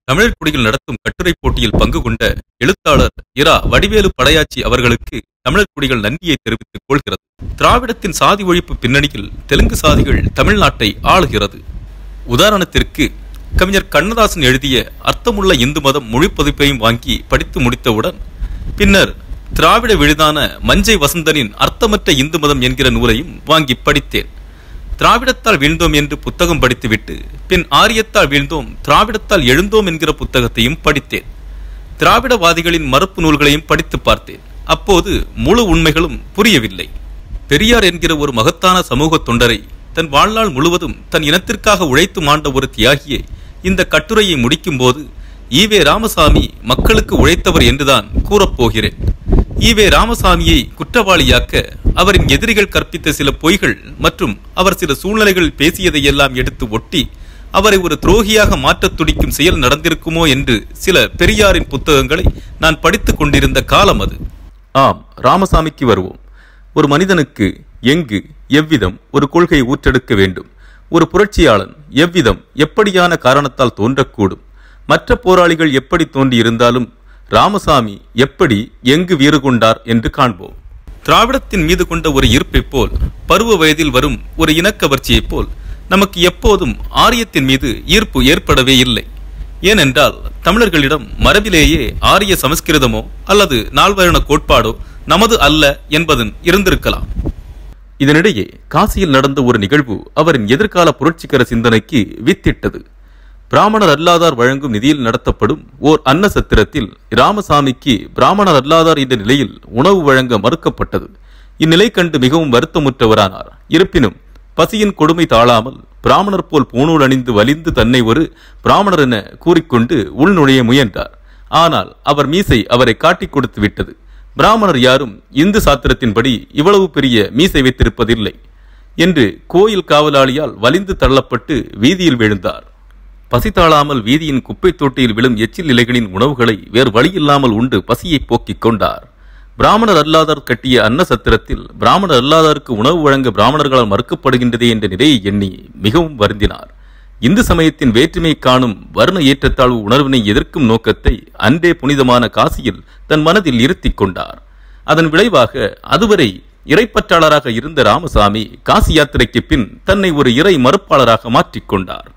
தமிழர் குடிகள் நடத்தும் கட்டுரை போட்டியில் பங்கு கொண்ட எழுத்தாளர் இரா வடிவேலு படையாச்சி அவர்களுக்கு தமிழர் குடிகள் நன்றியை தெரிவித்துக் கொள்கிறது திராவிடத்தின் சாதி ஒழிப்பு பின்னணியில் தெலுங்கு சாதிகள் தமிழ்நாட்டை ஆளுகிறது உதாரணத்திற்கு கவிஞர் கண்ணதாசன் எழுதிய அர்த்தமுள்ள இந்து மதம் மொழிப்பதிப்பையும் வாங்கி படித்து முடித்தவுடன் பின்னர் திராவிட விழுதான மஞ்சை வசந்தனின் அர்த்தமற்ற இந்து மதம் என்கிற நூலையும் வாங்கி படித்தேன் திராவிடத்தால் வீழ்ந்தோம் என்று புத்தகம் படித்துவிட்டு பின் ஆரியத்தால் வீழ்ந்தோம் திராவிடத்தால் எழுந்தோம் என்கிற புத்தகத்தையும் படித்தேன் திராவிடவாதிகளின் மறுப்பு நூல்களையும் படித்து பார்த்தேன் அப்போது முழு உண்மைகளும் புரியவில்லை பெரியார் என்கிற ஒரு மகத்தான சமூக தொண்டரை தன் வாழ்நாள் முழுவதும் தன் இனத்திற்காக உழைத்து மாண்ட ஒரு தியாகியை இந்த கட்டுரையை முடிக்கும்போது ஈவே ராமசாமி மக்களுக்கு உழைத்தவர் என்றுதான் கூறப்போகிறேன் ஈவே ராமசாமியை குற்றவாளியாக்க அவரின் எதிரிகள் கற்பித்த சில பொய்கள் மற்றும் அவர் சில சூழ்நிலைகள் பேசியதையெல்லாம் எடுத்து ஒட்டி அவரை ஒரு துரோகியாக மாற்றத் துடிக்கும் செயல் நடந்திருக்குமோ என்று சில பெரியாரின் புத்தகங்களை நான் படித்துக் கொண்டிருந்த காலம் அது ஆம் ராமசாமிக்கு வருவோம் ஒரு மனிதனுக்கு எங்கு எவ்விதம் ஒரு கொள்கையை ஊற்றெடுக்க வேண்டும் ஒரு புரட்சியாளன் எவ்விதம் எப்படியான காரணத்தால் தோன்றக்கூடும் மற்ற போராளிகள் எப்படி தோன்றியிருந்தாலும் ராமசாமி எப்படி எங்கு வீறு கொண்டார் என்று காண்போம் திராவிடத்தின் மீது கொண்ட ஒரு ஈர்ப்பைப் போல் பருவ வயதில் வரும் ஒரு இனக்கவர்ச்சியைப் போல் நமக்கு எப்போதும் ஆரியத்தின் மீது ஈர்ப்பு ஏற்படவே இல்லை ஏனென்றால் தமிழர்களிடம் மரபிலேயே ஆரிய சமஸ்கிருதமோ அல்லது நால்வரண கோட்பாடோ நமது அல்ல என்பதும் இருந்திருக்கலாம் இதனிடையே காசியில் நடந்த ஒரு நிகழ்வு அவரின் எதிர்கால புரட்சிகர சிந்தனைக்கு வித்திட்டது பிராமணர் அல்லாதார் வழங்கும் நிதியில் நடத்தப்படும் ஓர் அன்ன சத்திரத்தில் ராமசாமிக்கு பிராமணர் அல்லாதார் என்ற நிலையில் உணவு வழங்க மறுக்கப்பட்டது இந்நிலை கண்டு மிகவும் வருத்தமுற்றவரானார் இருப்பினும் பசியின் கொடுமை தாழாமல் பிராமணர் போல் பூணூல் அணிந்து வலிந்து தன்னை ஒரு பிராமணர் என கூறிக்கொண்டு உள்நுழைய முயன்றார் ஆனால் அவர் மீசை அவரை காட்டிக் கொடுத்து விட்டது பிராமணர் யாரும் இந்து சாத்திரத்தின்படி இவ்வளவு பெரிய மீசை வைத்திருப்பதில்லை என்று கோயில் காவலாளியால் வலிந்து தள்ளப்பட்டு வீதியில் விழுந்தார் பசி தாழாமல் வீதியின் குப்பைத் தொட்டியில் விழும் எச்சில் இலைகளின் உணவுகளை வேறு வழியில்லாமல் உண்டு பசியை போக்கிக் கொண்டார் பிராமணர் அல்லாதார் கட்டிய அன்ன சத்திரத்தில் பிராமணர் அல்லாதாருக்கு உணவு வழங்க பிராமணர்களால் மறுக்கப்படுகின்றதே என்ற நிலையை எண்ணி மிகவும் வருந்தினார் இந்து சமயத்தின் வேற்றுமை காணும் வர்ண ஏற்றத்தாழ்வு உணர்வினை எதிர்க்கும் நோக்கத்தை அன்றே புனிதமான காசியில் தன் மனதில் இருத்திக் கொண்டார் அதன் விளைவாக அதுவரை இறைப்பற்றாளராக இருந்த ராமசாமி காசி யாத்திரைக்கு பின் தன்னை ஒரு இறை மறுப்பாளராக மாற்றிக்கொண்டார்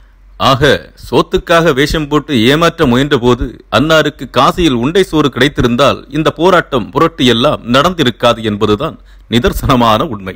ஆக சோத்துக்காக வேஷம் போட்டு ஏமாற்ற முயன்றபோது அன்னாருக்கு காசியில் உண்டை சோறு கிடைத்திருந்தால் இந்த போராட்டம் புரட்டு எல்லாம் நடந்திருக்காது என்பதுதான் நிதர்சனமான உண்மை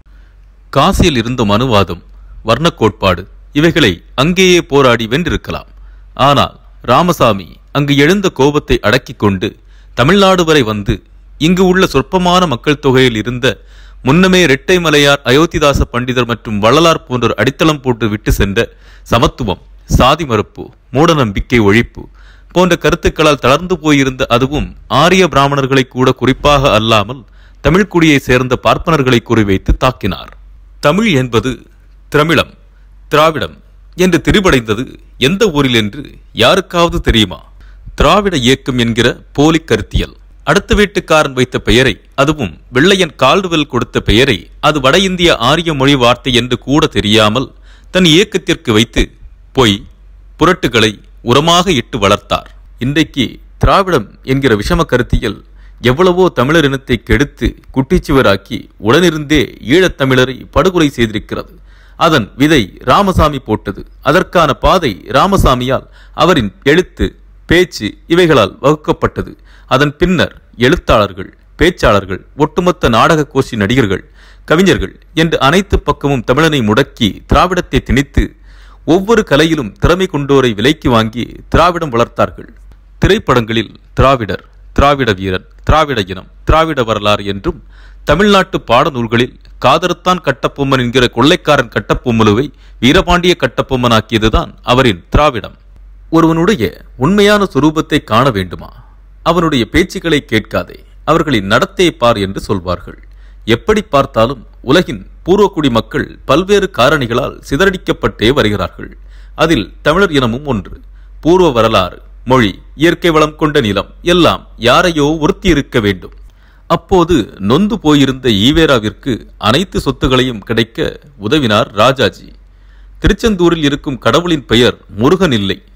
காசியில் இருந்த மனுவாதம் வர்ணக் கோட்பாடு இவைகளை அங்கேயே போராடி வென்றிருக்கலாம் ஆனால் ராமசாமி அங்கு எழுந்த கோபத்தை அடக்கிக் கொண்டு தமிழ்நாடு வரை வந்து இங்கு உள்ள சொற்பமான மக்கள் தொகையில் இருந்த முன்னமே இரட்டை மலையார் அயோத்திதாச பண்டிதர் மற்றும் வள்ளலார் போன்றோர் அடித்தளம் போட்டு விட்டு சென்ற சமத்துவம் சாதி மறுப்பு மூடநம்பிக்கை ஒழிப்பு போன்ற கருத்துக்களால் தளர்ந்து போயிருந்த அதுவும் ஆரிய பிராமணர்களை கூட குறிப்பாக அல்லாமல் தமிழ்குடியை சேர்ந்த பார்ப்பனர்களை குறிவைத்து தாக்கினார் தமிழ் என்பது திரமிழம் திராவிடம் என்று திரிபடைந்தது எந்த ஊரில் என்று யாருக்காவது தெரியுமா திராவிட இயக்கம் என்கிற போலி கருத்தியல் அடுத்த வீட்டுக்காரன் வைத்த பெயரை அதுவும் வெள்ளையன் கால்டுவெல் கொடுத்த பெயரை அது வட இந்திய ஆரிய மொழி வார்த்தை என்று கூட தெரியாமல் தன் இயக்கத்திற்கு வைத்து பொய் புரட்டுகளை உரமாக இட்டு வளர்த்தார் இன்றைக்கு திராவிடம் என்கிற விஷம கருத்தியல் எவ்வளவோ தமிழர் இனத்தை கெடுத்து குட்டிச்சுவராக்கி உடனிருந்தே ஈழத் தமிழரை படுகொலை செய்திருக்கிறது அதன் விதை ராமசாமி போட்டது அதற்கான பாதை ராமசாமியால் அவரின் எழுத்து பேச்சு இவைகளால் வகுக்கப்பட்டது அதன் பின்னர் எழுத்தாளர்கள் பேச்சாளர்கள் ஒட்டுமொத்த நாடக கோஷி நடிகர்கள் கவிஞர்கள் என்று அனைத்து பக்கமும் தமிழனை முடக்கி திராவிடத்தை திணித்து ஒவ்வொரு கலையிலும் திறமை கொண்டோரை விலைக்கு வாங்கி திராவிடம் வளர்த்தார்கள் திரைப்படங்களில் திராவிடர் திராவிட வீரன் திராவிட இனம் திராவிட வரலாறு என்றும் தமிழ்நாட்டு பாடநூல்களில் காதரத்தான் கட்டபொம்மன் என்கிற கொள்ளைக்காரன் கட்டபொம்மலுவை வீரபாண்டிய கட்டபொம்மனாக்கியதுதான் அவரின் திராவிடம் ஒருவனுடைய உண்மையான சுரூபத்தை காண வேண்டுமா அவனுடைய பேச்சுக்களை கேட்காதே அவர்களின் நடத்தையை பார் என்று சொல்வார்கள் எப்படி பார்த்தாலும் உலகின் பூர்வக்குடி மக்கள் பல்வேறு காரணிகளால் சிதறடிக்கப்பட்டே வருகிறார்கள் அதில் தமிழர் இனமும் ஒன்று பூர்வ வரலாறு மொழி இயற்கை வளம் கொண்ட நிலம் எல்லாம் யாரையோ ஒருத்தி இருக்க வேண்டும் அப்போது நொந்து போயிருந்த ஈவேராவிற்கு அனைத்து சொத்துகளையும் கிடைக்க உதவினார் ராஜாஜி திருச்செந்தூரில் இருக்கும் கடவுளின் பெயர் முருகன் இல்லை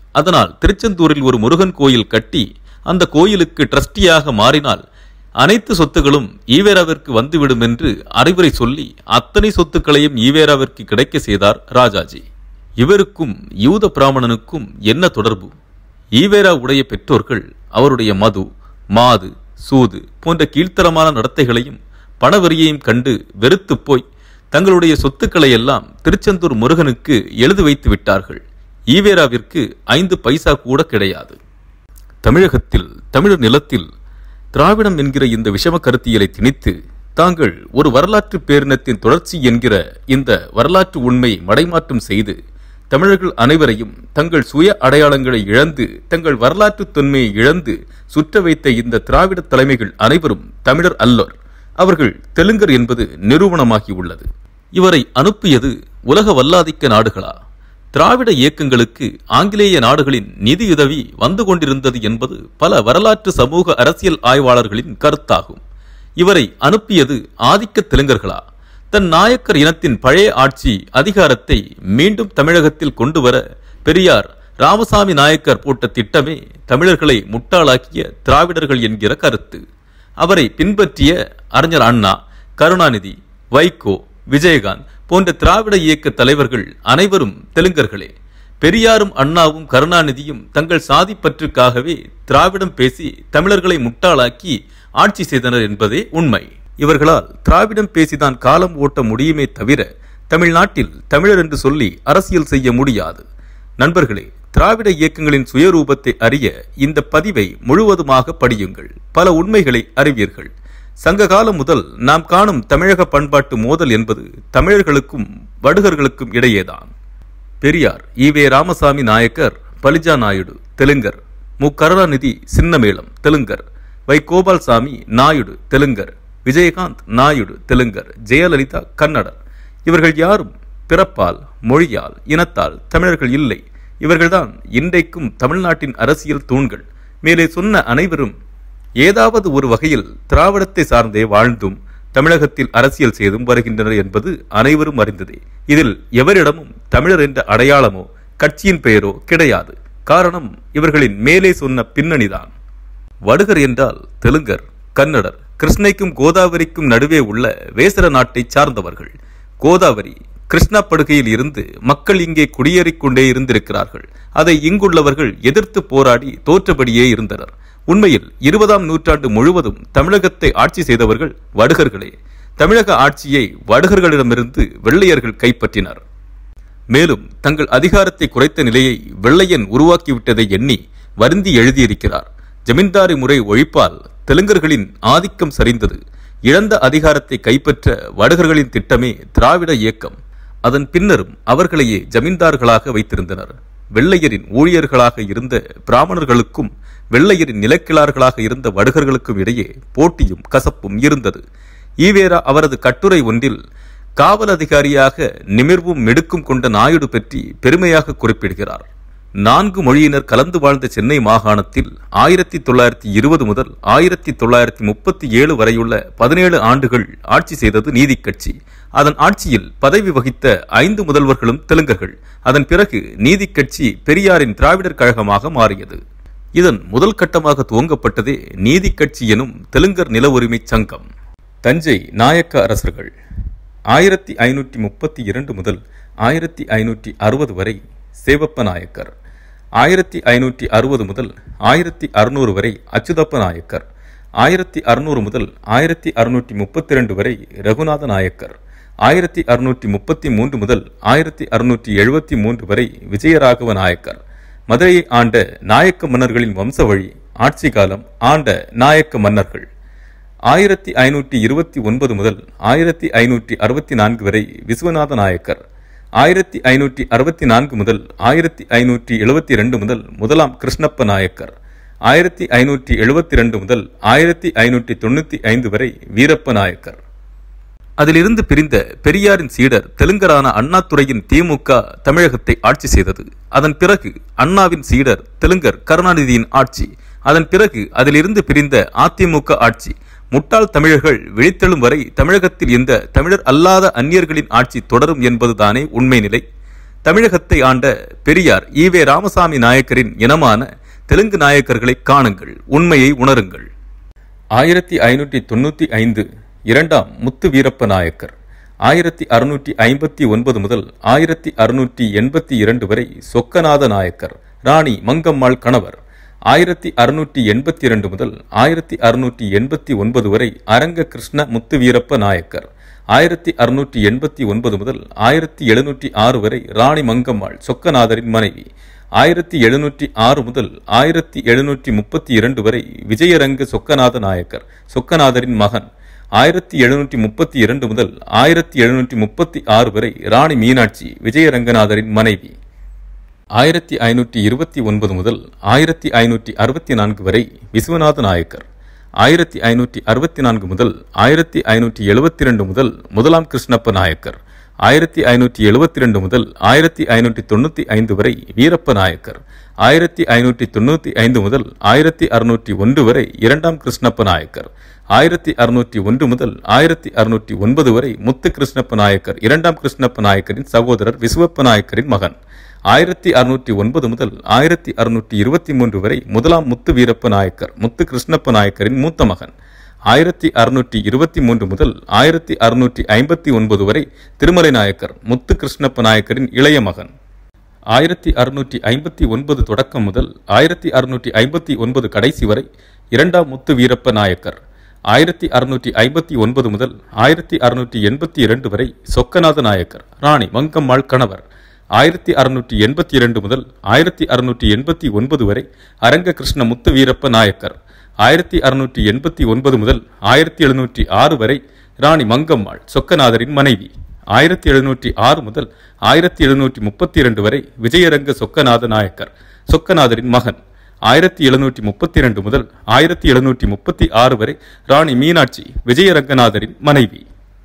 அதனால் திருச்செந்தூரில் ஒரு முருகன் கோயில் கட்டி அந்த கோயிலுக்கு ட்ரஸ்டியாக மாறினால் அனைத்து சொத்துகளும் ஈவேராவிற்கு வந்துவிடும் என்று அறிவுரை சொல்லி அத்தனை சொத்துக்களையும் ஈவேராவிற்கு கிடைக்க செய்தார் ராஜாஜி இவருக்கும் யூத பிராமணனுக்கும் என்ன தொடர்பு ஈவேரா உடைய பெற்றோர்கள் அவருடைய மது மாது சூது போன்ற கீழ்த்தரமான நடத்தைகளையும் பணவெறியையும் கண்டு வெறுத்துப் போய் தங்களுடைய சொத்துக்களை எல்லாம் திருச்செந்தூர் முருகனுக்கு எழுதி வைத்து விட்டார்கள் ஈவேராவிற்கு ஐந்து பைசா கூட கிடையாது தமிழகத்தில் தமிழர் நிலத்தில் திராவிடம் என்கிற இந்த விஷம கருத்தியலை திணித்து தாங்கள் ஒரு வரலாற்று பேரினத்தின் தொடர்ச்சி என்கிற இந்த வரலாற்று உண்மை மடைமாற்றம் செய்து தமிழர்கள் அனைவரையும் தங்கள் சுய அடையாளங்களை இழந்து தங்கள் வரலாற்று தொன்மையை இழந்து சுற்ற வைத்த இந்த திராவிட தலைமைகள் அனைவரும் தமிழர் அல்லர் அவர்கள் தெலுங்கர் என்பது நிரூபணமாகி உள்ளது இவரை அனுப்பியது உலக வல்லாதிக்க நாடுகளா திராவிட இயக்கங்களுக்கு ஆங்கிலேய நாடுகளின் நிதியுதவி வந்து கொண்டிருந்தது என்பது பல வரலாற்று சமூக அரசியல் ஆய்வாளர்களின் கருத்தாகும் இவரை அனுப்பியது ஆதிக்க தெலுங்கர்களா தன் நாயக்கர் இனத்தின் பழைய ஆட்சி அதிகாரத்தை மீண்டும் தமிழகத்தில் கொண்டு வர பெரியார் ராமசாமி நாயக்கர் போட்ட திட்டமே தமிழர்களை முட்டாளாக்கிய திராவிடர்கள் என்கிற கருத்து அவரை பின்பற்றிய அறிஞர் அண்ணா கருணாநிதி வைகோ விஜயகாந்த் போன்ற திராவிட இயக்க தலைவர்கள் அனைவரும் தெலுங்கர்களே பெரியாரும் அண்ணாவும் கருணாநிதியும் தங்கள் சாதி பற்றுக்காகவே திராவிடம் பேசி தமிழர்களை முட்டாளாக்கி ஆட்சி செய்தனர் என்பதே உண்மை இவர்களால் திராவிடம் பேசிதான் காலம் ஓட்ட முடியுமே தவிர தமிழ்நாட்டில் தமிழர் என்று சொல்லி அரசியல் செய்ய முடியாது நண்பர்களே திராவிட இயக்கங்களின் சுயரூபத்தை அறிய இந்த பதிவை முழுவதுமாக படியுங்கள் பல உண்மைகளை அறிவீர்கள் சங்க காலம் முதல் நாம் காணும் தமிழக பண்பாட்டு மோதல் என்பது தமிழர்களுக்கும் வடுகர்களுக்கும் இடையேதான் பெரியார் ஈவே ராமசாமி நாயக்கர் பலிஜா நாயுடு தெலுங்கர் மு கருணாநிதி சின்னமேளம் தெலுங்கர் வை கோபால்சாமி நாயுடு தெலுங்கர் விஜயகாந்த் நாயுடு தெலுங்கர் ஜெயலலிதா கன்னடர் இவர்கள் யாரும் பிறப்பால் மொழியால் இனத்தால் தமிழர்கள் இல்லை இவர்கள்தான் இன்றைக்கும் தமிழ்நாட்டின் அரசியல் தூண்கள் மேலே சொன்ன அனைவரும் ஏதாவது ஒரு வகையில் திராவிடத்தை சார்ந்தே வாழ்ந்தும் தமிழகத்தில் அரசியல் செய்தும் வருகின்றனர் என்பது அனைவரும் அறிந்ததே இதில் எவரிடமும் தமிழர் என்ற அடையாளமோ கட்சியின் பெயரோ கிடையாது காரணம் இவர்களின் மேலே சொன்ன பின்னணிதான் வடுகர் என்றால் தெலுங்கர் கன்னடர் கிருஷ்ணைக்கும் கோதாவரிக்கும் நடுவே உள்ள வேசர நாட்டை சார்ந்தவர்கள் கோதாவரி கிருஷ்ணா படுகையில் இருந்து மக்கள் இங்கே குடியேறிக் கொண்டே இருந்திருக்கிறார்கள் அதை இங்குள்ளவர்கள் எதிர்த்து போராடி தோற்றபடியே இருந்தனர் உண்மையில் இருபதாம் நூற்றாண்டு முழுவதும் தமிழகத்தை ஆட்சி செய்தவர்கள் வடுகர்களே தமிழக ஆட்சியை வடுகர்களிடமிருந்து வெள்ளையர்கள் கைப்பற்றினர் மேலும் தங்கள் அதிகாரத்தை குறைத்த நிலையை வெள்ளையன் உருவாக்கிவிட்டதை எண்ணி வருந்தி எழுதியிருக்கிறார் ஜமீன்தாரி முறை ஒழிப்பால் தெலுங்கர்களின் ஆதிக்கம் சரிந்தது இழந்த அதிகாரத்தை கைப்பற்ற வடுகர்களின் திட்டமே திராவிட இயக்கம் அதன் பின்னரும் அவர்களையே ஜமீன்தார்களாக வைத்திருந்தனர் வெள்ளையரின் ஊழியர்களாக இருந்த பிராமணர்களுக்கும் வெள்ளையரின் நிலக்கிழார்களாக இருந்த வடுகர்களுக்கும் இடையே போட்டியும் கசப்பும் இருந்தது ஈவேரா அவரது கட்டுரை ஒன்றில் காவல் அதிகாரியாக நிமிர்வும் மிடுக்கும் கொண்ட நாயுடு பற்றி பெருமையாக குறிப்பிடுகிறார் நான்கு மொழியினர் கலந்து வாழ்ந்த சென்னை மாகாணத்தில் ஆயிரத்தி தொள்ளாயிரத்தி இருபது முதல் ஆயிரத்தி தொள்ளாயிரத்தி முப்பத்தி ஏழு வரையுள்ள பதினேழு ஆண்டுகள் ஆட்சி செய்தது நீதிக் கட்சி அதன் ஆட்சியில் பதவி வகித்த ஐந்து முதல்வர்களும் தெலுங்கர்கள் அதன் பிறகு நீதிக் கட்சி பெரியாரின் திராவிடர் கழகமாக மாறியது இதன் முதல் கட்டமாக துவங்கப்பட்டதே நீதிக் கட்சி எனும் தெலுங்கர் நில உரிமை சங்கம் தஞ்சை நாயக்க அரசர்கள் ஆயிரத்தி ஐநூற்றி முப்பத்தி இரண்டு முதல் ஆயிரத்தி ஐநூற்றி அறுபது வரை சேவப்ப நாயக்கர் ஆயிரத்தி ஐநூற்றி அறுபது முதல் ஆயிரத்தி அறுநூறு வரை அச்சுதப்ப நாயக்கர் ஆயிரத்தி அறுநூறு முதல் ஆயிரத்தி அறுநூற்றி முப்பத்தி ரெண்டு வரை ரகுநாத நாயக்கர் ஆயிரத்தி அறுநூற்றி முப்பத்தி மூன்று முதல் ஆயிரத்தி அறுநூற்றி எழுபத்தி மூன்று வரை விஜயராகவ நாயக்கர் மதுரையை ஆண்ட நாயக்க மன்னர்களின் வம்ச வழி ஆட்சி காலம் ஆண்ட நாயக்க மன்னர்கள் ஆயிரத்தி ஐநூற்றி இருபத்தி ஒன்பது முதல் ஆயிரத்தி ஐநூற்றி அறுபத்தி நான்கு வரை விஸ்வநாத நாயக்கர் ஆயிரத்தி ஐநூற்றி அறுபத்தி நான்கு முதல் ஆயிரத்தி ஐநூற்றி எழுபத்தி இரண்டு முதல் முதலாம் கிருஷ்ணப்ப நாயக்கர் ஆயிரத்தி ஐநூற்றி எழுபத்தி இரண்டு முதல் ஆயிரத்தி ஐநூற்றி தொண்ணூத்தி ஐந்து வரை வீரப்ப நாயக்கர் அதிலிருந்து பிரிந்த பெரியாரின் சீடர் தெலுங்கரான அண்ணாதுரையின் திமுக தமிழகத்தை ஆட்சி செய்தது அதன் பிறகு அண்ணாவின் சீடர் தெலுங்கர் கருணாநிதியின் ஆட்சி அதன் பிறகு அதிலிருந்து பிரிந்த அதிமுக ஆட்சி முட்டாள் தமிழர்கள் விழித்தெழும் வரை தமிழகத்தில் இந்த தமிழர் அல்லாத அந்நியர்களின் ஆட்சி தொடரும் என்பதுதானே உண்மை நிலை தமிழகத்தை ஆண்ட பெரியார் ஈவே ராமசாமி நாயக்கரின் இனமான தெலுங்கு நாயக்கர்களை காணுங்கள் உண்மையை உணருங்கள் ஆயிரத்தி ஐநூற்றி தொண்ணூத்தி ஐந்து இரண்டாம் முத்து வீரப்ப நாயக்கர் ஆயிரத்தி அறுநூற்றி ஐம்பத்தி ஒன்பது முதல் ஆயிரத்தி அறுநூற்றி எண்பத்தி இரண்டு வரை சொக்கநாத நாயக்கர் ராணி மங்கம்மாள் கணவர் ஆயிரத்தி அறுநூற்றி எண்பத்தி இரண்டு முதல் ஆயிரத்தி அறுநூற்றி எண்பத்தி ஒன்பது வரை அரங்க கிருஷ்ண முத்து வீரப்ப நாயக்கர் ஆயிரத்தி அறுநூற்றி எண்பத்தி ஒன்பது முதல் ஆயிரத்தி எழுநூற்றி ஆறு வரை ராணி மங்கம்மாள் சொக்கநாதரின் மனைவி ஆயிரத்தி எழுநூற்றி ஆறு முதல் ஆயிரத்தி எழுநூற்றி முப்பத்தி இரண்டு வரை விஜயரங்க சொக்கநாத நாயக்கர் சொக்கநாதரின் மகன் ஆயிரத்தி எழுநூற்றி முப்பத்தி இரண்டு முதல் ஆயிரத்தி எழுநூற்றி முப்பத்தி ஆறு வரை ராணி மீனாட்சி விஜயரங்கநாதரின் மனைவி ஆயிரத்தி ஐநூற்றி இருபத்தி ஒன்பது முதல் ஆயிரத்தி ஐநூற்றி அறுபத்தி நான்கு வரை விஸ்வநாத நாயக்கர் ஆயிரத்தி ஐநூற்றி அறுபத்தி நான்கு முதல் ஆயிரத்தி ஐநூற்றி எழுபத்தி ரெண்டு முதல் முதலாம் கிருஷ்ணப்ப நாயக்கர் ஆயிரத்தி ஐநூற்றி எழுபத்தி ரெண்டு முதல் ஆயிரத்தி ஐநூற்றி தொண்ணூற்றி ஐந்து வரை வீரப்ப நாயக்கர் ஆயிரத்தி ஐநூற்றி தொண்ணூற்றி ஐந்து முதல் ஆயிரத்தி அறுநூற்றி ஒன்று வரை இரண்டாம் கிருஷ்ணப்ப நாயக்கர் ஆயிரத்தி அறுநூற்றி ஒன்று முதல் ஆயிரத்தி அறுநூற்றி ஒன்பது வரை முத்து கிருஷ்ணப்ப நாயக்கர் இரண்டாம் கிருஷ்ணப்ப நாயக்கரின் சகோதரர் விசுவப்ப நாயக்கரின் மகன் ஆயிரத்தி அறுநூற்றி ஒன்பது முதல் ஆயிரத்தி அறுநூற்றி இருபத்தி மூன்று வரை முதலாம் முத்து வீரப்ப நாயக்கர் முத்து கிருஷ்ணப்ப நாயக்கரின் மூத்த மகன் ஆயிரத்தி அறுநூற்றி இருபத்தி மூன்று முதல் ஆயிரத்தி அறுநூற்றி ஐம்பத்தி ஒன்பது வரை திருமலை நாயக்கர் முத்து கிருஷ்ணப்ப நாயக்கரின் இளைய மகன் ஆயிரத்தி அறுநூற்றி ஐம்பத்தி ஒன்பது தொடக்கம் முதல் ஆயிரத்தி அறுநூற்றி ஐம்பத்தி ஒன்பது கடைசி வரை இரண்டாம் முத்து வீரப்ப நாயக்கர் ஆயிரத்தி அறுநூற்றி ஐம்பத்தி ஒன்பது முதல் ஆயிரத்தி அறுநூற்றி எண்பத்தி இரண்டு வரை சொக்கநாத நாயக்கர் ராணி மங்கம்மாள் கணவர் ஆயிரத்தி அறுநூற்றி எண்பத்தி இரண்டு முதல் ஆயிரத்தி அறுநூற்றி எண்பத்தி ஒன்பது வரை அரங்க கிருஷ்ண முத்து வீரப்ப நாயக்கர் ஆயிரத்தி அறுநூற்றி எண்பத்தி ஒன்பது முதல் ஆயிரத்தி எழுநூற்றி ஆறு வரை ராணி மங்கம்மாள் சொக்கநாதரின் மனைவி ஆயிரத்தி எழுநூற்றி ஆறு முதல் ஆயிரத்தி எழுநூற்றி முப்பத்தி இரண்டு வரை விஜயரங்க சொக்கநாத நாயக்கர் சொக்கநாதரின் மகன் ஆயிரத்தி எழுநூற்றி முப்பத்தி இரண்டு முதல் ஆயிரத்தி எழுநூற்றி முப்பத்தி ஆறு வரை ராணி மீனாட்சி விஜயரங்கநாதரின் மனைவி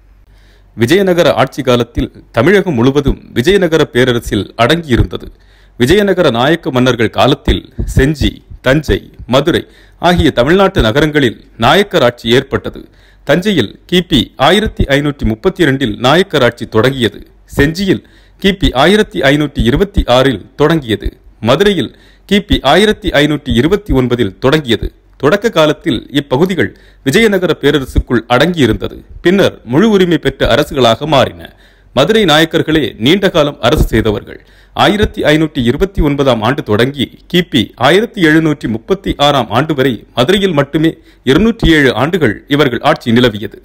விஜயநகர ஆட்சி காலத்தில் தமிழகம் முழுவதும் விஜயநகர பேரரசில் அடங்கியிருந்தது விஜயநகர நாயக்க மன்னர்கள் காலத்தில் செஞ்சி தஞ்சை மதுரை ஆகிய தமிழ்நாட்டு நகரங்களில் நாயக்கர் ஆட்சி ஏற்பட்டது தஞ்சையில் கிபி ஆயிரத்தி ஐநூற்றி முப்பத்தி இரண்டில் நாயக்கர் ஆட்சி தொடங்கியது செஞ்சியில் கிபி ஆயிரத்தி ஐநூற்றி இருபத்தி ஆறில் தொடங்கியது மதுரையில் கிபி ஆயிரத்தி ஐநூற்றி இருபத்தி ஒன்பதில் தொடங்கியது தொடக்க காலத்தில் இப்பகுதிகள் விஜயநகர பேரரசுக்குள் அடங்கியிருந்தது பின்னர் முழு உரிமை பெற்ற அரசுகளாக மாறின மதுரை நாயக்கர்களே நீண்ட காலம் அரசு செய்தவர்கள் ஆயிரத்தி ஐநூற்றி இருபத்தி ஒன்பதாம் ஆண்டு தொடங்கி கிபி ஆயிரத்தி எழுநூற்றி முப்பத்தி ஆறாம் ஆண்டு வரை மதுரையில் மட்டுமே இருநூற்றி ஏழு ஆண்டுகள் இவர்கள் ஆட்சி நிலவியது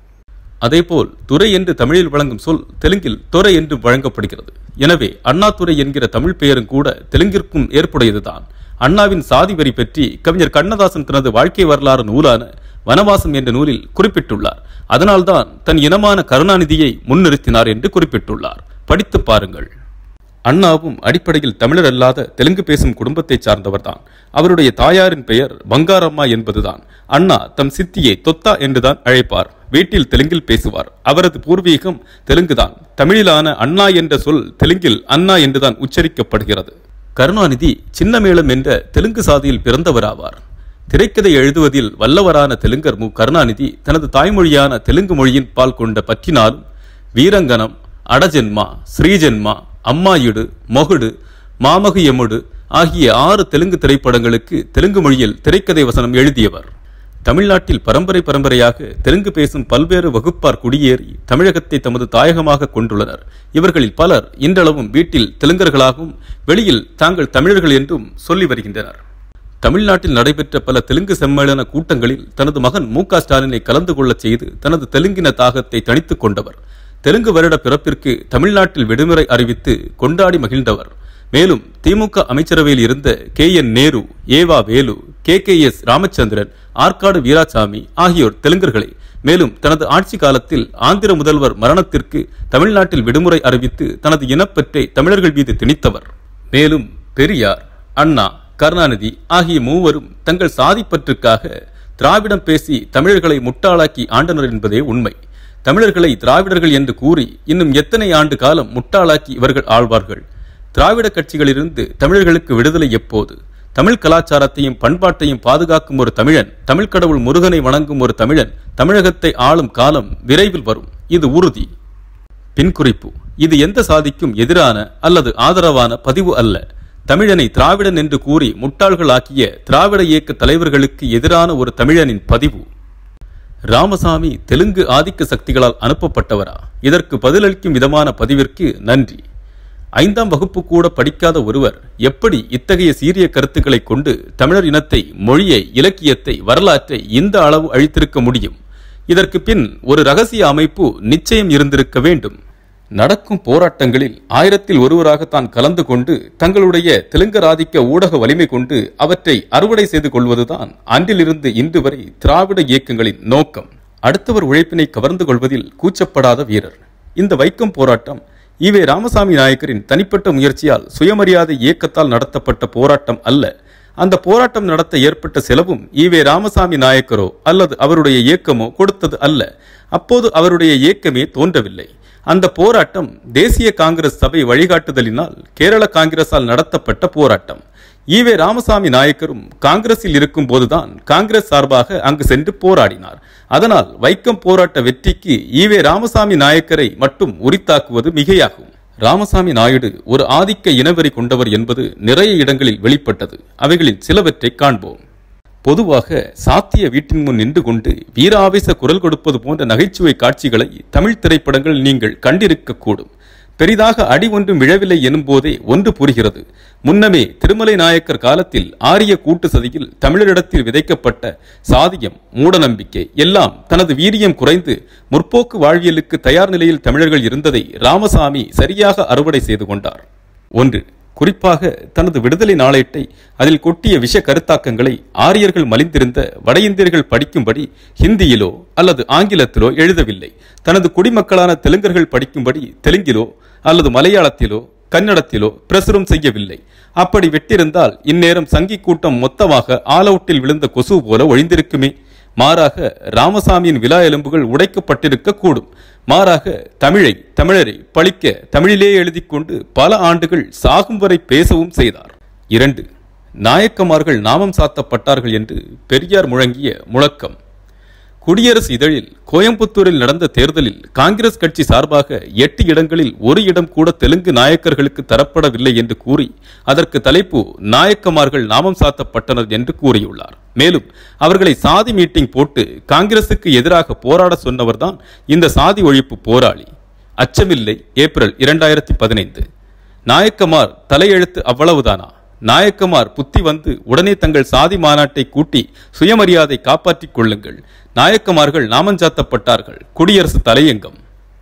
அதேபோல் துறை என்று தமிழில் வழங்கும் சொல் தெலுங்கில் துறை என்று வழங்கப்படுகிறது எனவே அண்ணாதுரை என்கிற தமிழ் பெயரும் கூட தெலுங்கிற்கும் ஏற்புடையதுதான் அண்ணாவின் சாதி வரி பற்றி கவிஞர் கண்ணதாசன் தனது வாழ்க்கை வரலாறு நூலான வனவாசம் என்ற நூலில் குறிப்பிட்டுள்ளார் அதனால்தான் தன் இனமான கருணாநிதியை முன்னிறுத்தினார் என்று குறிப்பிட்டுள்ளார் படித்து பாருங்கள் அண்ணாவும் அடிப்படையில் தமிழர் அல்லாத தெலுங்கு பேசும் குடும்பத்தைச் சார்ந்தவர்தான் அவருடைய தாயாரின் பெயர் பங்காரம்மா என்பதுதான் அண்ணா தம் சித்தியை தொத்தா என்றுதான் அழைப்பார் வீட்டில் தெலுங்கில் பேசுவார் அவரது பூர்வீகம் தெலுங்குதான் தமிழிலான அண்ணா என்ற சொல் தெலுங்கில் அண்ணா என்றுதான் உச்சரிக்கப்படுகிறது கருணாநிதி சின்னமேளம் என்ற தெலுங்கு சாதியில் பிறந்தவராவார் திரைக்கதை எழுதுவதில் வல்லவரான தெலுங்கர் மு கருணாநிதி தனது தாய்மொழியான தெலுங்கு மொழியின் பால் கொண்ட பற்றினாலும் வீரங்கனம் அடஜென்மா ஸ்ரீஜென்மா அம்மாயுடு மொகுடு மாமகு எமுடு ஆகிய ஆறு தெலுங்கு திரைப்படங்களுக்கு தெலுங்கு மொழியில் திரைக்கதை வசனம் எழுதியவர் தமிழ்நாட்டில் பரம்பரை பரம்பரையாக தெலுங்கு பேசும் பல்வேறு வகுப்பார் குடியேறி தமிழகத்தை தமது தாயகமாக கொண்டுள்ளனர் இவர்களில் பலர் இன்றளவும் வீட்டில் தெலுங்கர்களாகவும் வெளியில் தாங்கள் தமிழர்கள் என்றும் சொல்லி வருகின்றனர் தமிழ்நாட்டில் நடைபெற்ற பல தெலுங்கு செம்மேளன கூட்டங்களில் தனது மகன் மு க ஸ்டாலினை கலந்து கொள்ளச் செய்து தனது தெலுங்கின தாகத்தை தணித்துக் கொண்டவர் தெலுங்கு வருட பிறப்பிற்கு தமிழ்நாட்டில் விடுமுறை அறிவித்து கொண்டாடி மகிழ்ந்தவர் மேலும் திமுக அமைச்சரவையில் இருந்த K N Nehru EV Velu K K S Ramachandran Arcot Veerasamy ஆகியோர் தெலுங்கர்களே மேலும் தனது ஆட்சி காலத்தில் ஆந்திர முதல்வர் மரணத்திற்கு தமிழ்நாட்டில் விடுமுறை அறிவித்து தனது இனப்பற்றை தமிழர்கள் மீது திணித்தவர் மேலும் பெரியார் அண்ணா கருணாநிதி ஆகிய மூவரும் தங்கள் சாதிப்பற்றுக்காக திராவிடம் பேசி தமிழர்களை முட்டாளாக்கி ஆண்டனர் என்பதே உண்மை தமிழர்களை திராவிடர்கள் என்று கூறி இன்னும் எத்தனை ஆண்டு காலம் முட்டாளாக்கி இவர்கள் ஆழ்வார்கள் திராவிட கட்சிகளிலிருந்து தமிழர்களுக்கு விடுதலை எப்போது தமிழ் கலாச்சாரத்தையும் பண்பாட்டையும் பாதுகாக்கும் ஒரு தமிழன் தமிழ் கடவுள் முருகனை வணங்கும் ஒரு தமிழன் தமிழகத்தை ஆளும் காலம் விரைவில் வரும் இது உறுதி பின்குறிப்பு இது எந்த சாதிக்கும் எதிரான அல்லது ஆதரவான பதிவு அல்ல தமிழனை திராவிடன் என்று கூறி முட்டாள்களாக்கிய திராவிட இயக்க தலைவர்களுக்கு எதிரான ஒரு தமிழனின் பதிவு ராமசாமி தெலுங்கு ஆதிக்க சக்திகளால் அனுப்பப்பட்டவரா இதற்கு பதிலளிக்கும் விதமான பதிவிற்கு நன்றி ஐந்தாம் வகுப்பு கூட படிக்காத ஒருவர் எப்படி இத்தகைய சீரிய கருத்துக்களை கொண்டு தமிழர் இனத்தை மொழியை இலக்கியத்தை வரலாற்றை இந்த அளவு அழித்திருக்க முடியும் இதற்கு பின் ஒரு ரகசிய அமைப்பு நிச்சயம் இருந்திருக்க வேண்டும் நடக்கும் போராட்டங்களில் ஆயிரத்தில் ஒருவராக தான் கலந்து கொண்டு தங்களுடைய தெலுங்கராதிக்க ஊடக வலிமை கொண்டு அவற்றை அறுவடை செய்து கொள்வதுதான் அன்றிலிருந்து இன்று வரை திராவிட இயக்கங்களின் நோக்கம் அடுத்தவர் உழைப்பினை கவர்ந்து கொள்வதில் கூச்சப்படாத வீரர் இந்த வைக்கம் போராட்டம் ஈவே ராமசாமி நாயக்கரின் தனிப்பட்ட முயற்சியால் சுயமரியாதை இயக்கத்தால் நடத்தப்பட்ட போராட்டம் அல்ல அந்த போராட்டம் நடத்த ஏற்பட்ட செலவும் ஈவே ராமசாமி நாயக்கரோ அல்லது அவருடைய இயக்கமோ கொடுத்தது அல்ல அப்போது அவருடைய இயக்கமே தோன்றவில்லை அந்த போராட்டம் தேசிய காங்கிரஸ் சபை வழிகாட்டுதலினால் கேரள காங்கிரஸால் நடத்தப்பட்ட போராட்டம் ஈவே ராமசாமி நாயக்கரும் காங்கிரஸில் இருக்கும் போதுதான் காங்கிரஸ் சார்பாக அங்கு சென்று போராடினார் அதனால் வைக்கம் போராட்ட வெற்றிக்கு ஈவே ராமசாமி நாயக்கரை மட்டும் உரித்தாக்குவது மிகையாகும் ராமசாமி நாயுடு ஒரு ஆதிக்க இனவெறி கொண்டவர் என்பது நிறைய இடங்களில் வெளிப்பட்டது அவைகளில் சிலவற்றை காண்போம் பொதுவாக சாத்திய வீட்டின் முன் நின்று கொண்டு வீராவேச குரல் கொடுப்பது போன்ற நகைச்சுவை காட்சிகளை தமிழ் திரைப்படங்கள் நீங்கள் கண்டிருக்க கூடும் பெரிதாக அடி ஒன்றும் விழவில்லை எனும் போதே ஒன்று புரிகிறது முன்னமே திருமலை நாயக்கர் காலத்தில் ஆரிய கூட்டு சதியில் தமிழரிடத்தில் விதைக்கப்பட்ட சாதியம் மூடநம்பிக்கை எல்லாம் தனது வீரியம் குறைந்து முற்போக்கு வாழ்வியலுக்கு தயார் நிலையில் தமிழர்கள் இருந்ததை ராமசாமி சரியாக அறுவடை செய்து கொண்டார் ஒன்று குறிப்பாக தனது விடுதலை நாளேட்டை அதில் கொட்டிய விஷ கருத்தாக்கங்களை ஆரியர்கள் மலிந்திருந்த வட இந்தியர்கள் படிக்கும்படி ஹிந்தியிலோ அல்லது ஆங்கிலத்திலோ எழுதவில்லை தனது குடிமக்களான தெலுங்கர்கள் படிக்கும்படி தெலுங்கிலோ அல்லது மலையாளத்திலோ கன்னடத்திலோ பிரசுரம் செய்யவில்லை அப்படி விட்டிருந்தால் இந்நேரம் சங்கி கூட்டம் மொத்தமாக ஆல் அவுட்டில் விழுந்த கொசு போல ஒழிந்திருக்குமே மாறாக ராமசாமியின் விழா எலும்புகள் உடைக்கப்பட்டிருக்க கூடும் மாறாக தமிழை தமிழரை பழிக்க தமிழிலே எழுதிக் கொண்டு பல ஆண்டுகள் சாகும் வரை பேசவும் செய்தார் இரண்டு நாயக்கமார்கள் நாமம் சாத்தப்பட்டார்கள் என்று பெரியார் முழங்கிய முழக்கம் குடியரசு இதழில் கோயம்புத்தூரில் நடந்த தேர்தலில் காங்கிரஸ் கட்சி சார்பாக எட்டு இடங்களில் ஒரு இடம் கூட தெலுங்கு நாயக்கர்களுக்கு தரப்படவில்லை என்று கூறி அதற்கு தலைப்பு நாயக்கமார்கள் நாமம் சாத்தப்பட்டனர் என்று கூறியுள்ளார் மேலும் அவர்களை சாதி மீட்டிங் போட்டு காங்கிரசுக்கு எதிராக போராட சொன்னவர்தான் இந்த சாதி ஒழிப்பு போராளி அச்சமில்லை ஏப்ரல் இரண்டாயிரத்தி பதினைந்து நாயக்கமார் தலையெழுத்து அவ்வளவுதானா நாயக்கமார் புத்தி வந்து உடனே தங்கள் சாதி மாநாட்டை கூட்டி சுயமரியாதை காப்பாற்றிக் கொள்ளுங்கள் நாயக்கமார்கள் நாமஞ்சாத்தப்பட்டார்கள் குடியரசு தலையங்கம்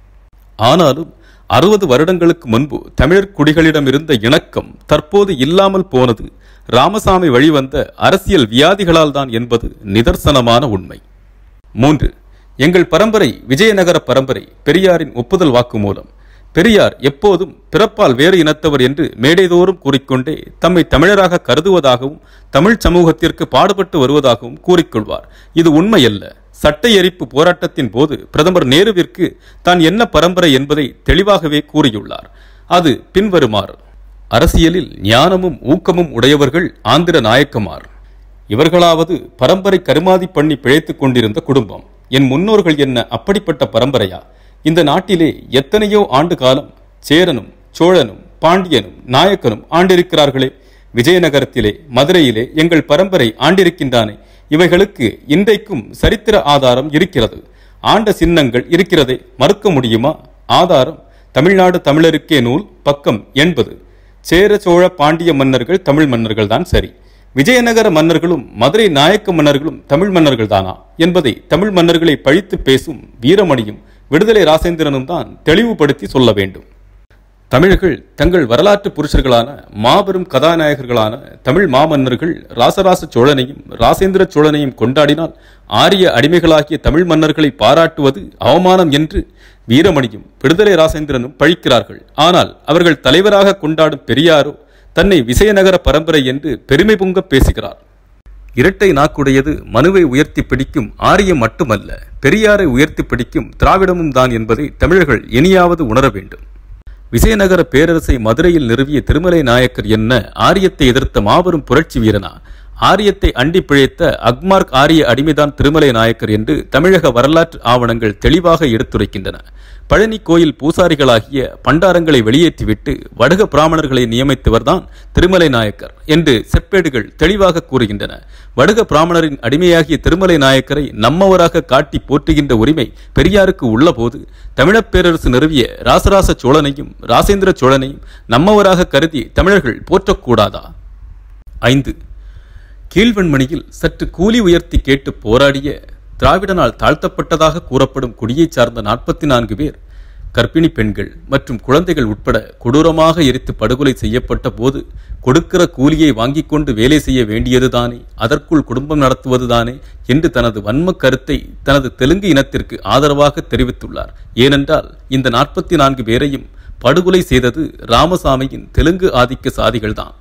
ஆனாலும் அறுபது வருடங்களுக்கு முன்பு தமிழர் குடிகளிடம் இருந்த இணக்கம் தற்போது இல்லாமல் போனது ராமசாமி வழிவந்த அரசியல் வியாதிகளால் தான் என்பது நிதர்சனமான உண்மை மூன்று எங்கள் பரம்பரை விஜயநகர பரம்பரை பெரியாரின் ஒப்புதல் வாக்குமூலம் பெரியார் எப்போதும் பிறப்பால் வேறு இனத்தவர் என்று மேடைதோறும் கூறிக்கொண்டே தம்மை தமிழராக கருதுவதாகவும் தமிழ் சமூகத்திற்கு பாடுபட்டு வருவதாகவும் கூறிக்கொள்வார் இது உண்மையல்ல சட்ட எரிப்பு போராட்டத்தின் போது பிரதமர் நேருவிற்கு தான் என்ன பரம்பரை என்பதை தெளிவாகவே கூறியுள்ளார் அது பின்வருமாறு அரசியலில் ஞானமும் ஊக்கமும் உடையவர்கள் ஆந்திர நாயக்கமார் இவர்களாவது பரம்பரை கருமாதி பண்ணி பிழைத்துக் கொண்டிருந்த குடும்பம் என் முன்னோர்கள் என்ன அப்படிப்பட்ட பரம்பரையா இந்த நாட்டிலே எத்தனையோ ஆண்டு காலம் சேரனும் சோழனும் பாண்டியனும் நாயக்கனும் ஆண்டிருக்கிறார்களே விஜயநகரத்திலே மதுரையிலே எங்கள் பரம்பரை ஆண்டிருக்கின்றானே இவைகளுக்கு இன்றைக்கும் சரித்திர ஆதாரம் இருக்கிறது ஆண்ட சின்னங்கள் இருக்கிறதே மறுக்க முடியுமா ஆதாரம் தமிழ்நாடு தமிழருக்கே நூல் பக்கம் எண்பது சேர சோழ பாண்டிய மன்னர்கள் தமிழ் மன்னர்கள் தான் சரி விஜயநகர மன்னர்களும் மதுரை நாயக்க மன்னர்களும் தமிழ் மன்னர்கள் தானா என்பதை தமிழ் மன்னர்களை பழித்து பேசும் வீரமணியும் விடுதலை ராசேந்திரனும் தான் தெளிவுபடுத்தி சொல்ல வேண்டும் தமிழர்கள் தங்கள் வரலாற்று புருஷர்களான மாபெரும் கதாநாயகர்களான தமிழ் மாமன்னர்கள் ராசராச சோழனையும் ராசேந்திர சோழனையும் கொண்டாடினால் ஆரிய அடிமைகளாகிய தமிழ் மன்னர்களை பாராட்டுவது அவமானம் என்று வீரமணியும் விடுதலை ராசேந்திரனும் பழிக்கிறார்கள் ஆனால் அவர்கள் தலைவராக கொண்டாடும் பெரியாரோ தன்னை விசயநகர பரம்பரை என்று பெருமை பொங்க பேசுகிறார் இரட்டை நாக்குடையது மனுவை உயர்த்தி பிடிக்கும் ஆரியம் மட்டுமல்ல பெரியாரை உயர்த்தி பிடிக்கும் திராவிடமும் தான் என்பதை தமிழர்கள் இனியாவது உணர வேண்டும் விஜயநகர பேரரசை மதுரையில் நிறுவிய திருமலை நாயக்கர் என்ன ஆரியத்தை எதிர்த்த மாபெரும் புரட்சி வீரனா ஆரியத்தை அண்டி பிழைத்த அக்மார்க் ஆரிய அடிமைதான் திருமலை நாயக்கர் என்று தமிழக வரலாற்று ஆவணங்கள் தெளிவாக எடுத்துரைக்கின்றன பழனி கோயில் பூசாரிகளாகிய பண்டாரங்களை வெளியேற்றிவிட்டு வடக பிராமணர்களை நியமித்தவர்தான் திருமலை நாயக்கர் என்று செப்பேடுகள் தெளிவாக கூறுகின்றன வடக பிராமணரின் அடிமையாகிய திருமலை நாயக்கரை நம்மவராக காட்டி போற்றுகின்ற உரிமை பெரியாருக்கு உள்ளபோது தமிழப் பேரரசு நிறுவிய ராசராச சோழனையும் ராசேந்திர சோழனையும் நம்மவராக கருதி தமிழர்கள் போற்றக்கூடாதா ஐந்து கீழ்வெண்மணியில் சற்று கூலி உயர்த்தி கேட்டு போராடிய திராவிடனால் தாழ்த்தப்பட்டதாக கூறப்படும் குடியைச் சார்ந்த நாற்பத்தி நான்கு பேர் கர்ப்பிணி பெண்கள் மற்றும் குழந்தைகள் உட்பட கொடூரமாக எரித்து படுகொலை செய்யப்பட்ட போது கொடுக்கிற கூலியை வாங்கிக் கொண்டு வேலை செய்ய வேண்டியதுதானே அதற்குள் குடும்பம் நடத்துவதுதானே என்று தனது வன்ம கருத்தை தனது தெலுங்கு இனத்திற்கு ஆதரவாக தெரிவித்துள்ளார் ஏனென்றால் இந்த நாற்பத்தி நான்கு பேரையும் படுகொலை செய்தது ராமசாமியின் தெலுங்கு ஆதிக்க சாதிகள்தான்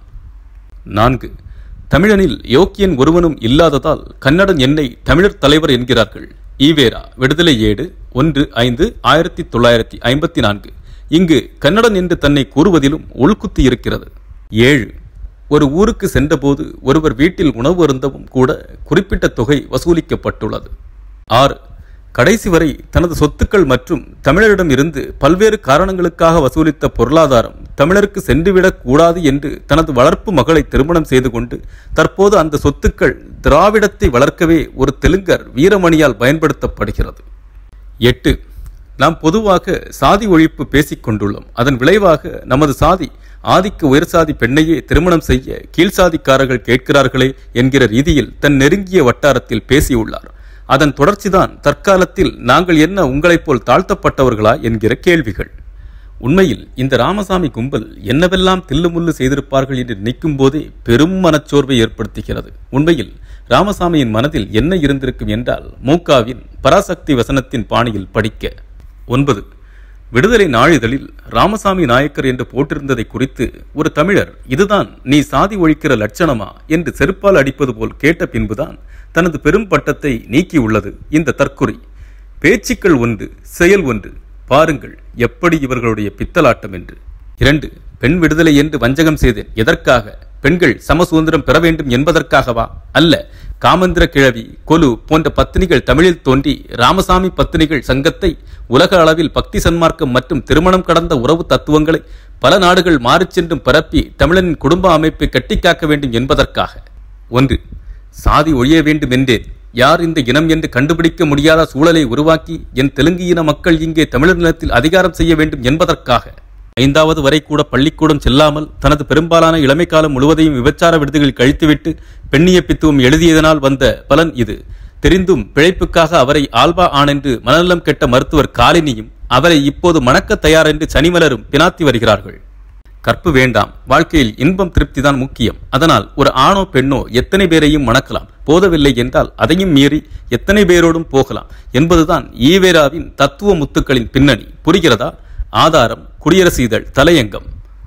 நான்கு தமிழனில் யோக்கியன் ஒருவனும் இல்லாததால் கன்னடன் என்னை தமிழர் தலைவர் என்கிறார்கள் ஈவேரா விடுதலை ஏடு ஒன்று ஐந்து ஆயிரத்தி தொள்ளாயிரத்தி ஐம்பத்தி நான்கு இங்கு கன்னடன் என்று தன்னை கூறுவதிலும் உள்குத்தி இருக்கிறது ஏழு ஒரு ஊருக்கு சென்றபோது ஒருவர் வீட்டில் உணவு அருந்தவும் கூட குறிப்பிட்ட தொகை வசூலிக்கப்பட்டுள்ளது ஆறு கடைசி வரை தனது சொத்துக்கள் மற்றும் தமிழரிடம் இருந்து பல்வேறு காரணங்களுக்காக வசூலித்த பொருளாதாரம் தமிழருக்கு சென்றுவிடக் கூடாது என்று தனது வளர்ப்பு மகளை திருமணம் செய்து கொண்டு தற்போது அந்த சொத்துக்கள் திராவிடத்தை வளர்க்கவே ஒரு தெலுங்கர் வீரமணியால் பயன்படுத்தப்படுகிறது எட்டு நாம் பொதுவாக சாதி ஒழிப்பு பேசிக் கொண்டுள்ளோம் அதன் விளைவாக நமது சாதி ஆதிக்க உயர் சாதி பெண்ணையே திருமணம் செய்ய கீழ்சாதிக்காரர்கள் கேட்கிறார்களே என்கிற ரீதியில் தன் நெருங்கிய வட்டாரத்தில் பேசியுள்ளார் அதன் தொடர்ச்சிதான் தற்காலத்தில் நாங்கள் என்ன உங்களைப் போல் தாழ்த்தப்பட்டவர்களா என்கிற கேள்விகள் உண்மையில் இந்த ராமசாமி கும்பல் என்னவெல்லாம் தில்லுமுள்ளு செய்திருப்பார்கள் என்று நினைக்கும் போதே பெரும் மனச்சோர்வை ஏற்படுத்துகிறது உண்மையில் ராமசாமியின் மனதில் என்ன இருந்திருக்கும் என்றால் மூகாவின் பராசக்தி வசனத்தின் பாணியில் படிக்க ஒன்பது விடுதலை நாளிதழில் ராமசாமி நாயக்கர் என்று போட்டிருந்ததை குறித்து ஒரு தமிழர் இதுதான் நீ சாதி ஒழிக்கிற லட்சணமா என்று செருப்பால் அடிப்பது போல் கேட்ட பின்புதான் தனது பெரும் பட்டத்தை நீக்கியுள்ளது இந்த தற்குறி பேச்சுக்கள் ஒன்று செயல் ஒன்று பாருங்கள் எப்படி இவர்களுடைய பித்தலாட்டம் என்று இரண்டு பெண் விடுதலை என்று வஞ்சகம் செய்தேன் எதற்காக பெண்கள் சம சுதந்திரம் பெற வேண்டும் என்பதற்காகவா அல்ல காமந்திர கிழவி கொலு போன்ற பத்தினிகள் தமிழில் தோன்றி ராமசாமி பத்தினிகள் சங்கத்தை உலக அளவில் பக்தி சன்மார்க்கம் மற்றும் திருமணம் கடந்த உறவு தத்துவங்களை பல நாடுகள் மாறிச் சென்றும் பரப்பி தமிழனின் குடும்ப அமைப்பை கட்டிக்காக்க வேண்டும் என்பதற்காக ஒன்று சாதி ஒழிய வேண்டும் என்றேன் யார் இந்த இனம் என்று கண்டுபிடிக்க முடியாத சூழலை உருவாக்கி என் தெலுங்கு இன மக்கள் இங்கே தமிழர் நிலத்தில் அதிகாரம் செய்ய வேண்டும் என்பதற்காக ஐந்தாவது வரை கூட பள்ளிக்கூடம் செல்லாமல் தனது பெரும்பாலான இளமை காலம் முழுவதையும் விபச்சார விடுதிகளில் கழித்துவிட்டு பெண்ணிய பித்துவம் எழுதியதனால் வந்த பலன் இது தெரிந்தும் பிழைப்புக்காக அவரை ஆல்பா ஆனென்று மனநலம் கெட்ட மருத்துவர் காலினியும் அவரை இப்போது மணக்க தயார் என்று சனிமலரும் பினாத்தி வருகிறார்கள் கற்பு வேண்டாம் வாழ்க்கையில் இன்பம் திருப்தி தான் முக்கியம் அதனால் ஒரு ஆணோ பெண்ணோ எத்தனை பேரையும் மணக்கலாம் போதவில்லை என்றால் அதையும் மீறி எத்தனை பேரோடும் போகலாம் என்பதுதான் ஈவேராவின் தத்துவ முத்துக்களின் பின்னணி புரிகிறதா ஆதாரம் குடியரசு இதழ் தலையங்கம்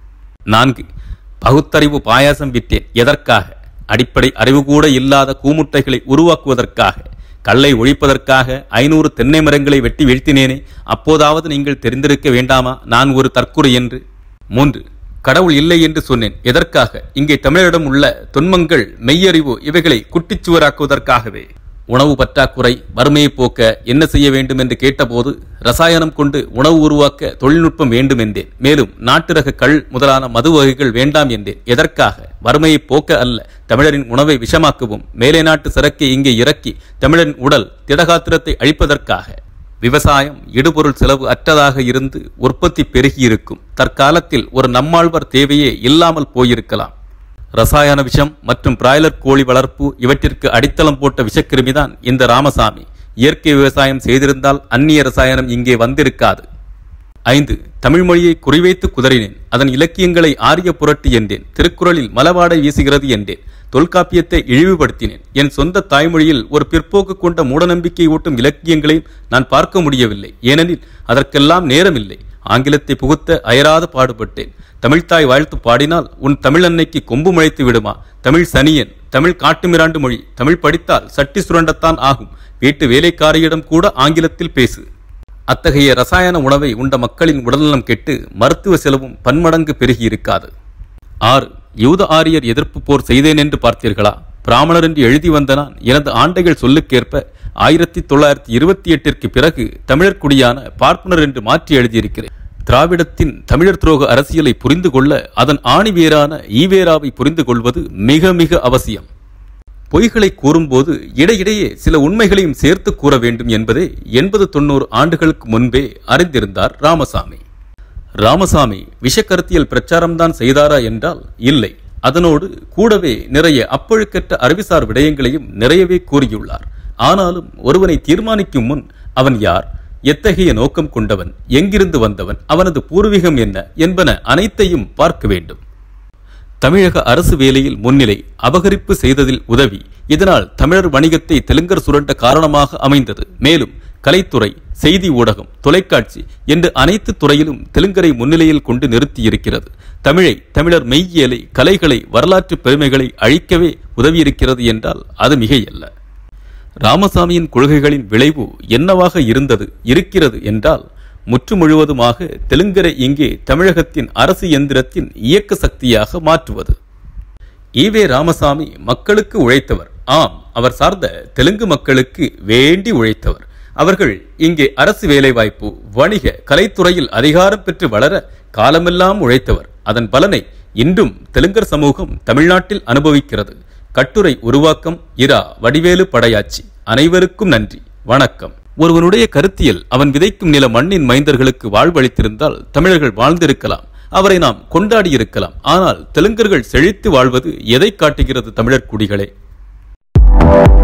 நான்கு பகுத்தறிவு பாயாசம் விட்டேன் எதற்காக அடிப்படை அறிவு கூட இல்லாத கூமுட்டைகளை உருவாக்குவதற்காக கல்லை ஒழிப்பதற்காக ஐநூறு தென்னை மரங்களை வெட்டி வீழ்த்தினேனே அப்போதாவது நீங்கள் தெரிந்திருக்க வேண்டாமா நான் ஒரு தற்குறி என்று மூன்று கடவுள் இல்லை என்று சொன்னேன் எதற்காக இங்கே தமிழரிடம் உள்ள தொன்மங்கள் மெய்யறிவு இவைகளை குட்டிச்சுவராக்குவதற்காகவே உணவு பற்றாக்குறை வறுமையை போக்க என்ன செய்ய வேண்டும் என்று கேட்டபோது ரசாயனம் கொண்டு உணவு உருவாக்க தொழில்நுட்பம் வேண்டும் என்றேன் மேலும் நாட்டு ரக கள் முதலான மது வகைகள் வேண்டாம் என்றேன் எதற்காக வறுமையை போக்க அல்ல தமிழரின் உணவை விஷமாக்கவும் மேலை நாட்டு சரக்கை இங்கே இறக்கி தமிழரின் உடல் திடகாத்திரத்தை அழிப்பதற்காக விவசாயம் இடுபொருள் செலவு அற்றதாக இருந்து உற்பத்தி பெருகியிருக்கும் தற்காலத்தில் ஒரு நம்மாழ்வார் தேவையே இல்லாமல் போயிருக்கலாம் ரசாயன விஷம் மற்றும் பிராய்லர் கோழி வளர்ப்பு இவற்றிற்கு அடித்தளம் போட்ட விஷக்கிருமிதான் இந்த ராமசாமி இயற்கை விவசாயம் செய்திருந்தால் அந்நிய ரசாயனம் இங்கே வந்திருக்காது ஐந்து தமிழ் மொழியை குறிவைத்து குதறினேன் அதன் இலக்கியங்களை ஆரிய புரட்டு என்றேன் திருக்குறளில் மலவாடை வீசுகிறது என்றேன் தொல்காப்பியத்தை இழிவுபடுத்தினேன் என் சொந்த தாய்மொழியில் ஒரு பிற்போக்கு கொண்ட மூடநம்பிக்கை ஊட்டும் இலக்கியங்களையும் நான் பார்க்க முடியவில்லை ஏனெனில் அதற்கெல்லாம் நேரமில்லை ஆங்கிலத்தை புகுத்த அயராது பாடுபட்டேன் தமிழ்த்தாய் வாழ்த்து பாடினால் உன் தமிழ் அன்னைக்கு கொம்பு முளைத்து விடுமா தமிழ் சனியன் தமிழ் காட்டுமிராண்டு மொழி தமிழ் படித்தால் சட்டி சுரண்டத்தான் ஆகும் வீட்டு வேலைக்காரியிடம் கூட ஆங்கிலத்தில் பேசு அத்தகைய ரசாயன உணவை உண்ட மக்களின் உடல்நலம் கெட்டு மருத்துவ செலவும் பன்மடங்கு பெருகி இருக்காது ஆறு யூத ஆரியர் எதிர்ப்பு போர் செய்தேன் என்று பார்த்தீர்களா பிராமணர் என்று எழுதி வந்த நான் எனது ஆண்டைகள் சொல்லுக்கேற்ப ஆயிரத்தி தொள்ளாயிரத்தி இருபத்தி எட்டிற்கு பிறகு தமிழர் குடியான பார்ப்பனர் என்று மாற்றி எழுதியிருக்கிறேன் திராவிடத்தின் தமிழர் துரோக அரசியலை புரிந்து கொள்ள அதன் ஆணிவேரான ஈவேராவை புரிந்து கொள்வது மிக மிக அவசியம் பொய்களை கூறும்போது இடையிடையே சில உண்மைகளையும் சேர்த்து கூற வேண்டும் என்பதே எண்பது தொண்ணூறு ஆண்டுகளுக்கு முன்பே அறிந்திருந்தார் ராமசாமி ராமசாமி விஷக்கருத்தியல் பிரச்சாரம்தான் செய்தாரா என்றால் இல்லை அதனோடு கூடவே நிறைய அப்பழுக்கற்ற அறிவுசார் விடயங்களையும் நிறையவே கூறியுள்ளார் ஆனாலும் ஒருவனை தீர்மானிக்கும் முன் அவன் யார் எத்தகைய நோக்கம் கொண்டவன் எங்கிருந்து வந்தவன் அவனது பூர்வீகம் என்ன என்பன அனைத்தையும் பார்க்க வேண்டும் தமிழக அரசு வேலையில் முன்னிலை அபகரிப்பு செய்ததில் உதவி இதனால் தமிழர் வணிகத்தை தெலுங்கர் சுரண்ட காரணமாக அமைந்தது மேலும் கலைத்துறை செய்தி ஊடகம் தொலைக்காட்சி என்று அனைத்து துறையிலும் தெலுங்கரை முன்னிலையில் கொண்டு நிறுத்தியிருக்கிறது தமிழை தமிழர் மெய்யியலை கலைகளை வரலாற்று பெருமைகளை அழிக்கவே உதவியிருக்கிறது என்றால் அது மிகையல்ல ராமசாமியின் கொள்கைகளின் விளைவு என்னவாக இருந்தது இருக்கிறது என்றால் முற்று முழுவதுமாக தெலுங்கரை இங்கே தமிழகத்தின் அரசு எந்திரத்தின் இயக்க சக்தியாக மாற்றுவது ஈவே ராமசாமி மக்களுக்கு உழைத்தவர் ஆம் அவர் சார்ந்த தெலுங்கு மக்களுக்கு வேண்டி உழைத்தவர் அவர்கள் இங்கே அரசு வேலைவாய்ப்பு வணிக கலைத்துறையில் அதிகாரம் பெற்று வளர காலமெல்லாம் உழைத்தவர் அதன் பலனை இன்றும் தெலுங்கர் சமூகம் தமிழ்நாட்டில் அனுபவிக்கிறது கட்டுரை உருவாக்கம் இரா வடிவேலு படையாச்சி அனைவருக்கும் நன்றி வணக்கம் ஒருவனுடைய கருத்தியல் அவன் விதைக்கும் நில மண்ணின் மைந்தர்களுக்கு வாழ்வளித்திருந்தால் தமிழர்கள் வாழ்ந்திருக்கலாம் அவரை நாம் கொண்டாடி இருக்கலாம் ஆனால் தெலுங்கர்கள் செழித்து வாழ்வது எதை காட்டுகிறது தமிழர் குடிகளே